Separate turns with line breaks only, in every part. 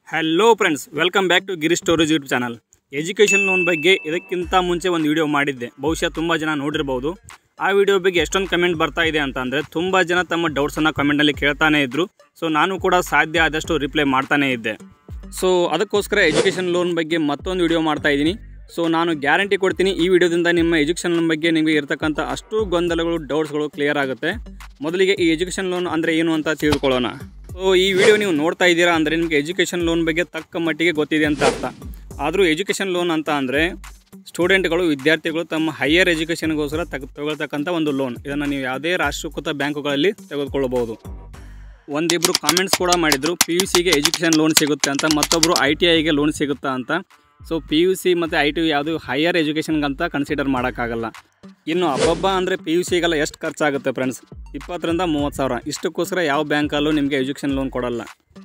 hello friends welcome back to Giri storage YouTube channel education loan ಬಗ್ಗೆ ಇದಕ್ಕಿಂತ ಮುಂಚೆ ಒಂದು ವಿಡಿಯೋ ಮಾಡಿದ್ದೆ ಬಹುಶಃ ತುಂಬ ಜನ ನೋಡಿರ್ಬೋದು ಆ ವಿಡಿಯೋ ಬಗ್ಗೆ ಎಷ್ಟೊಂದು ಕಮೆಂಟ್ ಬರ್ತಾ ಇದೆ ಅಂತ ಅಂದರೆ ತುಂಬ ಜನ ತಮ್ಮ ಡೌಟ್ಸನ್ನು ಕಮೆಂಟಲ್ಲಿ ಕೇಳ್ತಾನೆ ಇದ್ದರು ಸೊ ನಾನು ಕೂಡ ಸಾಧ್ಯ ಆದಷ್ಟು ರಿಪ್ಲೈ ಮಾಡ್ತಾನೇ ಇದ್ದೆ ಸೊ ಅದಕ್ಕೋಸ್ಕರ ಎಜುಕೇಷನ್ ಲೋನ್ ಬಗ್ಗೆ ಮತ್ತೊಂದು ವಿಡಿಯೋ ಮಾಡ್ತಾ ಇದ್ದೀನಿ ಸೊ ನಾನು ಗ್ಯಾರಂಟಿ ಕೊಡ್ತೀನಿ ಈ ವಿಡಿಯೋದಿಂದ ನಿಮ್ಮ ಎಜುಕೇಷನ್ ಲೋನ್ ಬಗ್ಗೆ ನಿಮಗೆ ಇರತಕ್ಕಂಥ ಅಷ್ಟು ಗೊಂದಲಗಳು ಡೌಟ್ಸ್ಗಳು ಕ್ಲಿಯರ್ ಆಗುತ್ತೆ ಮೊದಲಿಗೆ ಈ ಎಜುಕೇಷನ್ ಲೋನ್ ಅಂದರೆ ಏನು ಅಂತ ತಿಳ್ಕೊಳ್ಳೋಣ ಸೊ ಈ ವಿಡಿಯೋ ನೀವು ನೋಡ್ತಾ ಇದ್ದೀರಾ ಅಂದರೆ ನಿಮಗೆ ಎಜುಕೇಷನ್ ಲೋನ್ ಬಗ್ಗೆ ತಕ್ಕ ಮಟ್ಟಿಗೆ ಗೊತ್ತಿದೆ ಅಂತ ಅರ್ಥ ಆದರೂ ಎಜುಕೇಷನ್ ಲೋನ್ ಅಂತ ಅಂದರೆ ಸ್ಟೂಡೆಂಟ್ಗಳು ವಿದ್ಯಾರ್ಥಿಗಳು ತಮ್ಮ ಹೈಯರ್ ಎಜುಕೇಷನ್ಗೋಸ್ಕರ ತಗ ತಗೊಳ್ತಕ್ಕಂಥ ಒಂದು ಲೋನ್ ಇದನ್ನು ನೀವು ಯಾವುದೇ ರಾಷ್ಟ್ರೀಕೃತ ಬ್ಯಾಂಕುಗಳಲ್ಲಿ ತೆಗೆದುಕೊಳ್ಳಬಹುದು ಒಂದಿಬ್ಬರು ಕಾಮೆಂಟ್ಸ್ ಕೂಡ ಮಾಡಿದರು ಪಿ ಯು ಸಿಗೆ ಎಜುಕೇಷನ್ ಲೋನ್ ಸಿಗುತ್ತೆ ಅಂತ ಮತ್ತೊಬ್ಬರು ಐ ಟಿ ಐಗೆ ಲೋನ್ ಸಿಗುತ್ತಾ ಅಂತ ಸೊ ಪಿ ಯು ಸಿ ಮತ್ತು ಐ ಟಿ ಯಾವುದು ಹೈಯರ್ ಎಜುಕೇಷನ್ಗಂತ ಕನ್ಸಿಡರ್ ಮಾಡೋಕ್ಕಾಗಲ್ಲ ಇನ್ನು ಹಬ್ಬಬ್ಬ ಅಂದರೆ ಪಿ ಯು ಸಿಗೆಲ್ಲ ಎಷ್ಟು ಖರ್ಚಾಗುತ್ತೆ ಫ್ರೆಂಡ್ಸ್ ಇಪ್ಪತ್ತರಿಂದ ಮೂವತ್ತು ಸಾವಿರ ಇಷ್ಟಕ್ಕೋಸ್ಕರ ಯಾವ ಬ್ಯಾಂಕಲ್ಲೂ ನಿಮಗೆ ಎಜುಕೇಷನ್ ಲೋನ್ ಕೊಡಲ್ಲ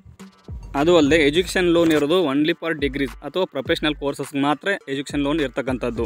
ಅದು ಅಲ್ಲದೆ ಎಜುಕೇಷನ್ ಲೋನ್ ಇರೋದು ಒನ್ಲಿ ಫಾರ್ ಡಿಗ್ರೀಸ್ ಅಥವಾ ಪ್ರೊಫೆಷ್ನಲ್ ಕೋರ್ಸಸ್ಗೆ ಮಾತ್ರ ಎಜುಕೇಷನ್ ಲೋನ್ ಇರ್ತಕ್ಕಂಥದ್ದು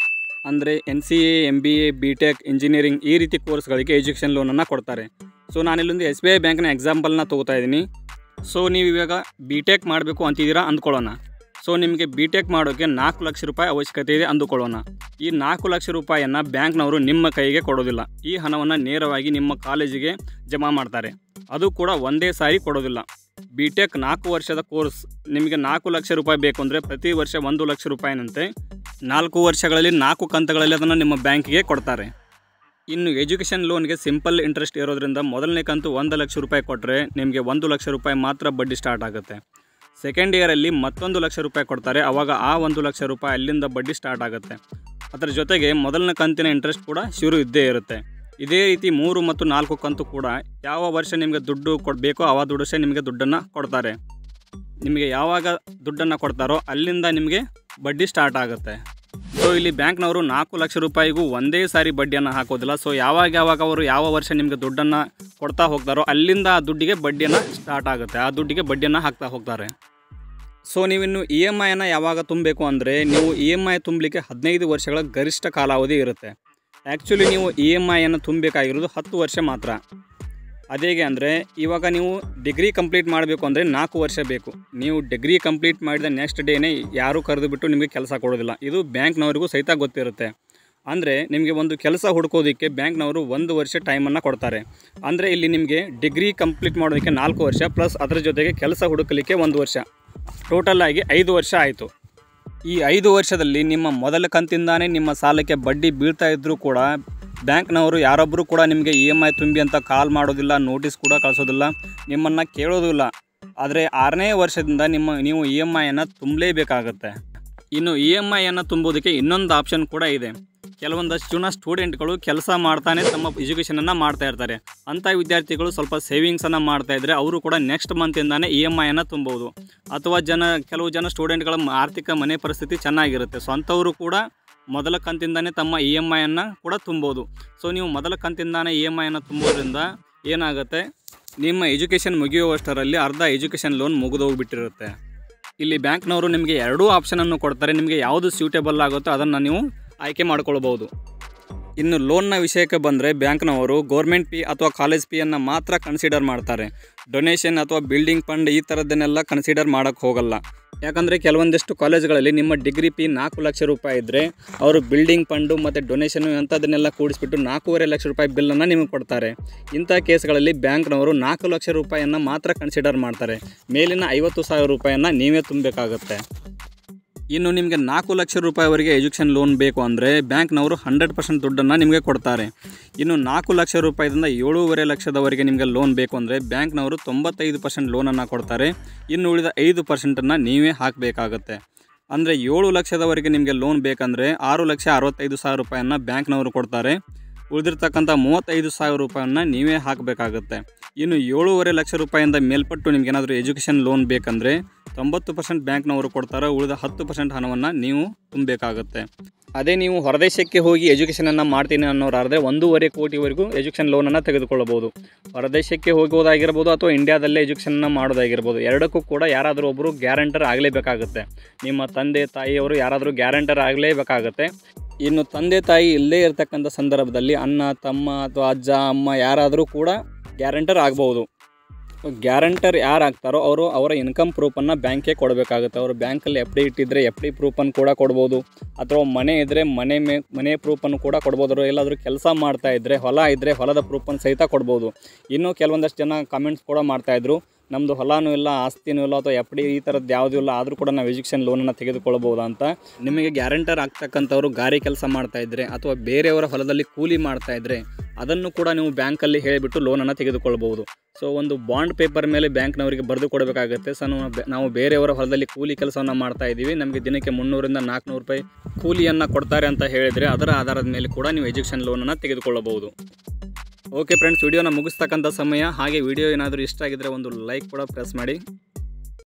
ಅಂದರೆ N C A M B A B tech engineering ಈ ರೀತಿ ಕೋರ್ಸ್ಗಳಿಗೆ ಎಜುಕೇಷನ್ ಲೋನನ್ನು ಕೊಡ್ತಾರೆ ಸೊ ನಾನಿಲ್ಲೊಂದು ಎಸ್ ಬಿ ಐ ಬ್ಯಾಂಕ್ನ ಎಕ್ಸಾಂಪಲ್ನ ತೊಗೋತಾ ಇದ್ದೀನಿ ಸೊ ನೀವು ಇವಾಗ ಬಿ ಟೆಕ್ ಮಾಡಬೇಕು ಅಂತಿದ್ದೀರಾ ಅಂದ್ಕೊಳ್ಳೋಣ ಸೊ ನಿಮಗೆ ಬಿ ಟೆಕ್ ಮಾಡೋಕ್ಕೆ ನಾಲ್ಕು ಲಕ್ಷ ರೂಪಾಯಿ ಅವಶ್ಯಕತೆ ಇದೆ ಅಂದುಕೊಳ್ಳೋಣ ಈ ನಾಲ್ಕು ಲಕ್ಷ ರೂಪಾಯಿಯನ್ನು ಬ್ಯಾಂಕ್ನವರು ನಿಮ್ಮ ಕೈಗೆ ಕೊಡೋದಿಲ್ಲ ಈ ಹಣವನ್ನು ನೇರವಾಗಿ ನಿಮ್ಮ ಕಾಲೇಜಿಗೆ ಜಮಾ ಮಾಡ್ತಾರೆ ಅದು ಕೂಡ ಒಂದೇ ಸಾರಿ ಕೊಡೋದಿಲ್ಲ ಬಿ ಟೆಕ್ ನಾಲ್ಕು ವರ್ಷದ ಕೋರ್ಸ್ ನಿಮಗೆ ನಾಲ್ಕು ಲಕ್ಷ ರೂಪಾಯಿ ಬೇಕು ಅಂದರೆ ಪ್ರತಿ ವರ್ಷ ಒಂದು ಲಕ್ಷ ರೂಪಾಯಿನಂತೆ ನಾಲ್ಕು ವರ್ಷಗಳಲ್ಲಿ ನಾಲ್ಕು ಕಂತುಗಳಲ್ಲಿ ಅದನ್ನು ನಿಮ್ಮ ಬ್ಯಾಂಕಿಗೆ ಕೊಡ್ತಾರೆ ಇನ್ನು ಎಜುಕೇಷನ್ ಲೋನ್ಗೆ ಸಿಂಪಲ್ ಇಂಟ್ರೆಸ್ಟ್ ಇರೋದ್ರಿಂದ ಮೊದಲನೇ ಕಂತು ಒಂದು ಲಕ್ಷ ರೂಪಾಯಿ ಕೊಟ್ಟರೆ ನಿಮಗೆ ಒಂದು ಲಕ್ಷ ರೂಪಾಯಿ ಮಾತ್ರ ಬಡ್ಡಿ ಸ್ಟಾರ್ಟ್ ಆಗುತ್ತೆ ಸೆಕೆಂಡ್ ಇಯರಲ್ಲಿ ಮತ್ತೊಂದು ಲಕ್ಷ ರೂಪಾಯಿ ಕೊಡ್ತಾರೆ ಆವಾಗ ಆ ಒಂದು ಲಕ್ಷ ರೂಪಾಯಿ ಅಲ್ಲಿಂದ ಬಡ್ಡಿ ಸ್ಟಾರ್ಟ್ ಆಗುತ್ತೆ ಅದರ ಜೊತೆಗೆ ಮೊದಲನೇ ಕಂತಿನ ಇಂಟ್ರೆಸ್ಟ್ ಕೂಡ ಶುರು ಇದ್ದೇ ಇರುತ್ತೆ ಇದೇ ರೀತಿ ಮೂರು ಮತ್ತು ನಾಲ್ಕು ಕಂತು ಕೂಡ ಯಾವ ವರ್ಷ ನಿಮಗೆ ದುಡ್ಡು ಕೊಡಬೇಕೋ ಆವ ದುಡ್ಡು ವರ್ಷ ನಿಮಗೆ ದುಡ್ಡನ್ನು ಕೊಡ್ತಾರೆ ನಿಮಗೆ ಯಾವಾಗ ದುಡ್ಡನ್ನು ಕೊಡ್ತಾರೋ ಅಲ್ಲಿಂದ ನಿಮಗೆ ಬಡ್ಡಿ ಸ್ಟಾರ್ಟ್ ಆಗುತ್ತೆ ಸೊ ಇಲ್ಲಿ ಬ್ಯಾಂಕ್ನವರು ನಾಲ್ಕು ಲಕ್ಷ ರೂಪಾಯಿಗೂ ಒಂದೇ ಸಾರಿ ಬಡ್ಡಿಯನ್ನು ಹಾಕೋದಿಲ್ಲ ಸೊ ಯಾವಾಗ ಯಾವಾಗ ಅವರು ಯಾವ ವರ್ಷ ನಿಮಗೆ ದುಡ್ಡನ್ನು ಕೊಡ್ತಾ ಹೋಗ್ತಾರೋ ಅಲ್ಲಿಂದ ಆ ದುಡ್ಡಿಗೆ ಬಡ್ಡಿಯನ್ನು ಸ್ಟಾರ್ಟ್ ಆಗುತ್ತೆ ಆ ದುಡ್ಡಿಗೆ ಬಡ್ಡಿಯನ್ನು ಹಾಕ್ತಾ ಹೋಗ್ತಾರೆ ಸೊ ನೀವಿನ್ನು ಇ ಎಮ್ ಐನ ಯಾವಾಗ ತುಂಬಬೇಕು ಅಂದರೆ ನೀವು ಇ ಎಮ್ ಐ ತುಂಬಲಿಕ್ಕೆ ಹದಿನೈದು ವರ್ಷಗಳ ಗರಿಷ್ಠ ಕಾಲಾವಧಿ ಇರುತ್ತೆ ಆ್ಯಕ್ಚುಲಿ ನೀವು ಇ ಎಮ್ ಐಯನ್ನು ತುಂಬಬೇಕಾಗಿರೋದು ಹತ್ತು ವರ್ಷ ಮಾತ್ರ ಅದೇಗೆ ಅಂದರೆ ಇವಾಗ ನೀವು ಡಿಗ್ರಿ ಕಂಪ್ಲೀಟ್ ಮಾಡಬೇಕು ಅಂದರೆ ನಾಲ್ಕು ವರ್ಷ ಬೇಕು ನೀವು ಡಿಗ್ರಿ ಕಂಪ್ಲೀಟ್ ಮಾಡಿದ ನೆಕ್ಸ್ಟ್ ಡೇನೇ ಯಾರೂ ಕರೆದು ಬಿಟ್ಟು ನಿಮಗೆ ಕೆಲಸ ಕೊಡೋದಿಲ್ಲ ಇದು ಬ್ಯಾಂಕ್ನವರಿಗೂ ಸಹಿತ ಗೊತ್ತಿರುತ್ತೆ ಅಂದರೆ ನಿಮಗೆ ಒಂದು ಕೆಲಸ ಹುಡ್ಕೋದಕ್ಕೆ ಬ್ಯಾಂಕ್ನವರು ಒಂದು ವರ್ಷ ಟೈಮನ್ನು ಕೊಡ್ತಾರೆ ಅಂದರೆ ಇಲ್ಲಿ ನಿಮಗೆ ಡಿಗ್ರಿ ಕಂಪ್ಲೀಟ್ ಮಾಡೋದಕ್ಕೆ ನಾಲ್ಕು ವರ್ಷ ಪ್ಲಸ್ ಅದರ ಜೊತೆಗೆ ಕೆಲಸ ಹುಡುಕಲಿಕ್ಕೆ ಒಂದು ವರ್ಷ ಟೋಟಲ್ ಆಗಿ ಐದು ವರ್ಷ ಆಯಿತು ಈ ಐದು ವರ್ಷದಲ್ಲಿ ನಿಮ್ಮ ಮೊದಲ ಕಂತಿಂದಾನೇ ನಿಮ್ಮ ಸಾಲಕ್ಕೆ ಬಡ್ಡಿ ಬೀಳ್ತಾ ಇದ್ದರೂ ಕೂಡ ಬ್ಯಾಂಕ್ನವರು ಯಾರೊಬ್ಬರು ಕೂಡ ನಿಮಗೆ ಇ ಎಮ್ ಐ ತುಂಬಿ ಅಂತ ಕಾಲ್ ಮಾಡೋದಿಲ್ಲ ನೋಟಿಸ್ ಕೂಡ ಕಳಿಸೋದಿಲ್ಲ ನಿಮ್ಮನ್ನು ಕೇಳೋದಿಲ್ಲ ಆದರೆ ಆರನೇ ವರ್ಷದಿಂದ ನಿಮ್ಮ ನೀವು ಇ ಎಮ್ ಐಯನ್ನು ತುಂಬಲೇಬೇಕಾಗತ್ತೆ ಇನ್ನು ಇ ಎಮ್ ಐಯನ್ನು ತುಂಬೋದಕ್ಕೆ ಇನ್ನೊಂದು ಆಪ್ಷನ್ ಕೂಡ ಇದೆ ಕೆಲವೊಂದಷ್ಟು ಜನ ಸ್ಟೂಡೆಂಟ್ಗಳು ಕೆಲಸ ಮಾಡ್ತಾನೆ ತಮ್ಮ ಎಜುಕೇಷನನ್ನು ಮಾಡ್ತಾ ಇರ್ತಾರೆ ಅಂಥ ವಿದ್ಯಾರ್ಥಿಗಳು ಸ್ವಲ್ಪ ಸೇವಿಂಗ್ಸನ್ನು ಮಾಡ್ತಾ ಇದ್ದರೆ ಅವರು ಕೂಡ ನೆಕ್ಸ್ಟ್ ಮಂತಿಂದಾನೇ ಇ ಎಮ್ ಐಯನ್ನು ತುಂಬೋದು ಅಥವಾ ಜನ ಕೆಲವು ಜನ ಸ್ಟೂಡೆಂಟ್ಗಳ ಮ- ಆರ್ಥಿಕ ಮನೆ ಪರಿಸ್ಥಿತಿ ಚೆನ್ನಾಗಿರುತ್ತೆ ಸೊ ಅಂಥವರು ಕೂಡ ಮೊದಲ ಕಂತಿಂದಾನೇ ತಮ್ಮ ಇ ಎಮ್ ಐಯನ್ನು ಕೂಡ ತುಂಬೋದು ಸೊ ನೀವು ಮೊದಲ ಕಂತಿಂದಾನೇ ಇ ಎಮ್ ಐಯನ್ನು ತುಂಬೋದ್ರಿಂದ ಏನಾಗುತ್ತೆ ನಿಮ್ಮ ಎಜುಕೇಷನ್ ಮುಗಿಯುವಷ್ಟರಲ್ಲಿ ಅರ್ಧ ಎಜುಕೇಷನ್ ಲೋನ್ ಮುಗಿದೋಗ್ಬಿಟ್ಟಿರುತ್ತೆ ಇಲ್ಲಿ ಬ್ಯಾಂಕ್ನವರು ನಿಮಗೆ ಎರಡೂ ಆಪ್ಷನನ್ನು ಕೊಡ್ತಾರೆ ನಿಮಗೆ ಯಾವುದು ಸೂಟೇಬಲ್ ಆಗುತ್ತೋ ಅದನ್ನು ನೀವು ಆಯ್ಕೆ ಮಾಡ್ಕೊಳ್ಬೋದು ಇನ್ನು ಲೋನ್ನ ವಿಷಯಕ್ಕೆ ಬಂದರೆ ಬ್ಯಾಂಕ್ನವರು ಗೌರ್ಮೆಂಟ್ ಫೀ ಅಥವಾ ಕಾಲೇಜ್ ಫೀಯನ್ನು ಮಾತ್ರ ಕನ್ಸಿಡರ್ ಮಾಡ್ತಾರೆ ಡೊನೇಷನ್ ಅಥವಾ ಬಿಲ್ಡಿಂಗ್ ಫಂಡ್ ಈ ಥರದ್ದನ್ನೆಲ್ಲ ಕನ್ಸಿಡರ್ ಮಾಡೋಕ್ಕೆ ಹೋಗಲ್ಲ ಯಾಕಂದರೆ ಕೆಲವೊಂದಿಷ್ಟು ಕಾಲೇಜ್ಗಳಲ್ಲಿ ನಿಮ್ಮ ಡಿಗ್ರಿ ಫೀ ನಾಲ್ಕು ಲಕ್ಷ ರೂಪಾಯಿ ಇದ್ದರೆ ಅವರು ಬಿಲ್ಡಿಂಗ್ ಫಂಡು ಮತ್ತು ಡೊನೇಷನು ಅಂಥದ್ದನ್ನೆಲ್ಲ ಕೂಡಿಸ್ಬಿಟ್ಟು ನಾಲ್ಕೂವರೆ ಲಕ್ಷ ರೂಪಾಯಿ ಬಿಲ್ಲನ್ನು ನಿಮಗೆ ಕೊಡ್ತಾರೆ ಇಂಥ ಕೇಸ್ಗಳಲ್ಲಿ ಬ್ಯಾಂಕ್ನವರು ನಾಲ್ಕು ಲಕ್ಷ ರೂಪಾಯಿಯನ್ನು ಮಾತ್ರ ಕನ್ಸಿಡರ್ ಮಾಡ್ತಾರೆ ಮೇಲಿನ ಐವತ್ತು ಸಾವಿರ ರೂಪಾಯಿಯನ್ನು ನೀವೇ ತುಂಬಬೇಕಾಗತ್ತೆ ಇನ್ನು ನಿಮಗೆ ನಾಲ್ಕು ಲಕ್ಷ ರೂಪಾಯಿವರೆಗೆ ಎಜುಕೇಷನ್ ಲೋನ್ ಬೇಕು ಅಂದರೆ ಬ್ಯಾಂಕ್ನವರು ಹಂಡ್ರೆಡ್ ಪರ್ಸೆಂಟ್ ದುಡ್ಡನ್ನು ನಿಮಗೆ ಕೊಡ್ತಾರೆ ಇನ್ನು ನಾಲ್ಕು ಲಕ್ಷ ರೂಪಾಯಿದಿಂದ ಏಳೂವರೆ ಲಕ್ಷದವರೆಗೆ ನಿಮಗೆ ಲೋನ್ ಬೇಕು ಅಂದರೆ ಬ್ಯಾಂಕ್ನವರು ತೊಂಬತ್ತೈದು ಪರ್ಸೆಂಟ್ ಲೋನನ್ನು ಕೊಡ್ತಾರೆ ಇನ್ನು ಉಳಿದ ಐದು ಪರ್ಸೆಂಟನ್ನು ನೀವೇ ಹಾಕಬೇಕಾಗತ್ತೆ ಅಂದರೆ ಏಳು ಲಕ್ಷದವರೆಗೆ ನಿಮಗೆ ಲೋನ್ ಬೇಕಂದರೆ ಆರು ಲಕ್ಷ ಅರವತ್ತೈದು ಸಾವಿರ ರೂಪಾಯಿಯನ್ನು ಬ್ಯಾಂಕ್ನವರು ಕೊಡ್ತಾರೆ ಉಳಿದಿರ್ತಕ್ಕಂಥ ಮೂವತ್ತೈದು ಸಾವಿರ ರೂಪಾಯಿಯನ್ನು ನೀವೇ ಹಾಕಬೇಕಾಗತ್ತೆ ಇನ್ನು ಏಳೂವರೆ ಲಕ್ಷ ರೂಪಾಯಿಂದ ಮೇಲ್ಪಟ್ಟು ನಿಮ್ಗೇನಾದರೂ ಎಜುಕೇಷನ್ ಲೋನ್ ಬೇಕಂದರೆ ತೊಂಬತ್ತು ಪರ್ಸೆಂಟ್ ಬ್ಯಾಂಕ್ನವರು ಕೊಡ್ತಾರೆ ಉಳಿದ ಹತ್ತು ಪರ್ಸೆಂಟ್ ಹಣವನ್ನು ನೀವು ತುಂಬಬೇಕಾಗುತ್ತೆ ಅದೇ ನೀವು ಹೊರದೇಶಕ್ಕೆ ಹೋಗಿ ಎಜುಕೇಷನನ್ನು ಮಾಡ್ತೀನಿ ಅನ್ನೋರಾದರೆ ಒಂದೂವರೆ ಕೋಟಿವರೆಗೂ ಎಜುಕೇಷನ್ ಲೋನನ್ನು ತೆಗೆದುಕೊಳ್ಳಬಹುದು ಹೊರದೇಶಕ್ಕೆ ಹೋಗೋದಾಗಿರ್ಬೋದು ಅಥವಾ ಇಂಡಿಯಾದಲ್ಲೇ ಎಜುಕೇಷನ್ನ ಮಾಡೋದಾಗಿರ್ಬೋದು ಎರಡಕ್ಕೂ ಕೂಡ ಯಾರಾದರೂ ಒಬ್ಬರು ಗ್ಯಾರಂಟರ್ ಆಗಲೇಬೇಕಾಗುತ್ತೆ ನಿಮ್ಮ ತಂದೆ ತಾಯಿಯವರು ಯಾರಾದರೂ ಗ್ಯಾರಂಟರ್ ಆಗಲೇಬೇಕಾಗುತ್ತೆ ಇನ್ನು ತಂದೆ ತಾಯಿ ಇಲ್ಲೇ ಇರತಕ್ಕಂಥ ಸಂದರ್ಭದಲ್ಲಿ ಅಣ್ಣ ತಮ್ಮ ಅಥವಾ ಅಜ್ಜ ಅಮ್ಮ ಯಾರಾದರೂ ಕೂಡ ಗ್ಯಾರಂಟರ್ ಆಗ್ಬೋದು ಗ್ಯಾರಂಟರ್ ಯಾರು ಆಗ್ತಾರೋ ಅವರು ಅವರ ಇನ್ಕಮ್ ಪ್ರೂಫನ್ನು ಬ್ಯಾಂಕ್ಗೆ ಕೊಡಬೇಕಾಗುತ್ತೆ ಅವರು ಬ್ಯಾಂಕಲ್ಲಿ ಎಫ್ ಡಿ ಇಟ್ಟಿದ್ರೆ ಎಫ್ ಡಿ ಪ್ರೂಫನ್ನು ಕೂಡ ಕೊಡ್ಬೋದು ಅಥವಾ ಮನೆ ಇದ್ದರೆ ಮನೆ ಮೇ ಮನೆ ಪ್ರೂಫನ್ನು ಕೂಡ ಕೊಡ್ಬೋದು ಅವರು ಎಲ್ಲಾದರೂ ಕೆಲಸ ಮಾಡ್ತಾ ಇದ್ದರೆ ಹೊಲ ಇದ್ದರೆ ಹೊಲದ ಪ್ರೂಫನ್ನು ಸಹಿತ ಕೊಡ್ಬೋದು ಇನ್ನೂ ಕೆಲವೊಂದಷ್ಟು ಜನ ಕಮೆಂಟ್ಸ್ ಕೂಡ ಮಾಡ್ತಾಯಿದ್ರು ನಮ್ಮದು ಹೊಲನೂ ಇಲ್ಲ ಆಸ್ತಿನೂ ಇಲ್ಲ ಅಥವಾ ಎಫ್ ಡಿ ಈ ಥರದ್ದು ಯಾವುದೂ ಇಲ್ಲ ಆದರೂ ಕೂಡ ನಾವು ಎಜುಕೇಷನ್ ಲೋನನ್ನು ತೆಗೆದುಕೊಳ್ಬೋದು ಅಂತ ನಿಮಗೆ ಗ್ಯಾರಂಟರ್ ಆಗ್ತಕ್ಕಂಥವ್ರು ಗಾರಿ ಕೆಲಸ ಮಾಡ್ತಾ ಇದ್ದರೆ ಅಥವಾ ಬೇರೆಯವರ ಹೊಲದಲ್ಲಿ ಕೂಲಿ ಮಾಡ್ತಾ ಇದ್ದರೆ ಅದನ್ನು ಕೂಡ ನೀವು ಬ್ಯಾಂಕಲ್ಲಿ ಹೇಳಿಬಿಟ್ಟು ಲೋನನ್ನು ತೆಗೆದುಕೊಳ್ಬೋದು ಸೊ ಒಂದು ಬಾಂಡ್ ಪೇಪರ್ ಮೇಲೆ ಬ್ಯಾಂಕ್ನವರಿಗೆ ಬರೆದು ಕೊಡಬೇಕಾಗುತ್ತೆ ಸೊ ನಾವು ಬೆ- ನಾವು ಬೇರೆಯವರ ಹೊಲದಲ್ಲಿ ಕೂಲಿ ಕೆಲಸವನ್ನು ಮಾಡ್ತಾ ಇದ್ದೀವಿ ನಮಗೆ ದಿನಕ್ಕೆ ಮುನ್ನೂರಿಂದ ನಾಲ್ಕುನೂರು ರೂಪಾಯಿ ಕೂಲಿಯನ್ನು ಕೊಡ್ತಾರೆ ಅಂತ ಹೇಳಿದರೆ ಅದರ ಆಧಾರದ ಮೇಲೆ ಕೂಡ ನೀವು ಎಜುಕೇಷನ್ ಲೋನನ್ನು ತೆಗೆದುಕೊಳ್ಳಬಹುದು ಓಕೆ ಫ್ರೆಂಡ್ಸ್ ವಿಡಿಯೋನ ಮುಗಿಸ್ತಕ್ಕಂಥ ಸಮಯ ಹಾಗೆ ವಿಡಿಯೋ ಏನಾದರೂ ಇಷ್ಟ ಆಗಿದ್ದರೆ ಒಂದು ಲೈಕ್ ಕೂಡ ಪ್ರೆಸ್ ಮಾಡಿ